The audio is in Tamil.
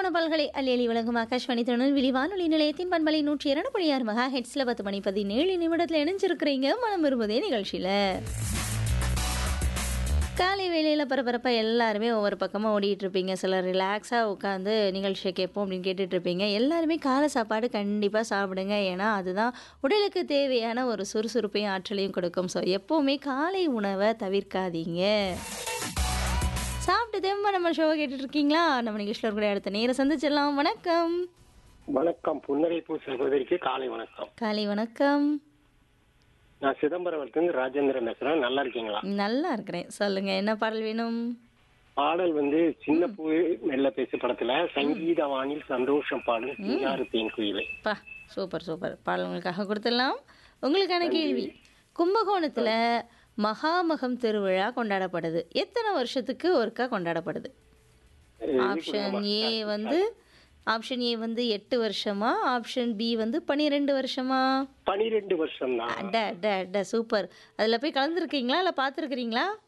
தரமான பல்களை அள்ளி அள்ளி வழங்கும் ஆகாஷ்வாணி திருநெல்வேலி வானொலி நிலையத்தின் பண்பலை நூற்றி இரண்டு புள்ளி ஆறு மகா ஹெட்ஸில் பத்து மணி பதினேழு நிமிடத்தில் இணைஞ்சிருக்கிறீங்க மனம் விரும்புதே நிகழ்ச்சியில் காலை வேளையில் பரபரப்பாக எல்லாருமே ஒவ்வொரு பக்கமாக ஓடிட்டு இருப்பீங்க சிலர் ரிலாக்ஸாக உட்காந்து நிகழ்ச்சியை கேட்போம் அப்படின்னு கேட்டுட்டு இருப்பீங்க எல்லாருமே காலை சாப்பாடு கண்டிப்பாக சாப்பிடுங்க ஏன்னா அதுதான் உடலுக்கு தேவையான ஒரு சுறுசுறுப்பையும் ஆற்றலையும் கொடுக்கும் ஸோ எப்போவுமே காலை உணவை தவிர்க்காதீங்க சாப்பிட்டு தேம்ப நம்ம ஷோவை கேட்டுட்டு இருக்கீங்களா நம்ம நிகழ்ச்சியில் கூட அடுத்த நேரம் சந்திச்சிடலாம் வணக்கம் வணக்கம் புன்னரைப்பூ சகோதரிக்கு காலை வணக்கம் காலை வணக்கம் நான் சிதம்பரத்துலேருந்து ராஜேந்திரன் பேசுறேன் நல்லா இருக்கீங்களா நல்லா இருக்கிறேன் சொல்லுங்க என்ன பாடல் வேணும் பாடல் வந்து சின்ன பூ மெல்ல பேசு படத்துல சங்கீத வானில் சந்தோஷம் பாடும் சிங்காறு தேன் குயிலை பா சூப்பர் சூப்பர் பாடல் உங்களுக்காக கொடுத்துடலாம் உங்களுக்கான கேள்வி கும்பகோணத்தில் மகாமகம் திருவிழா கொண்டாடப்படுது எத்தனை வருஷத்துக்கு ஒருக்கா கொண்டாடப்படுது ஆப்ஷன் ஏ வந்து ஆப்ஷன் ஏ வந்து எட்டு வருஷமா ஆப்ஷன் பி வந்து பன்னிரெண்டு வருஷமா பனிரெண்டு வருஷம் தான் அட அட அட சூப்பர் அதில் போய் கலந்துருக்கீங்களா இல்லை பார்த்துருக்குறீங்களா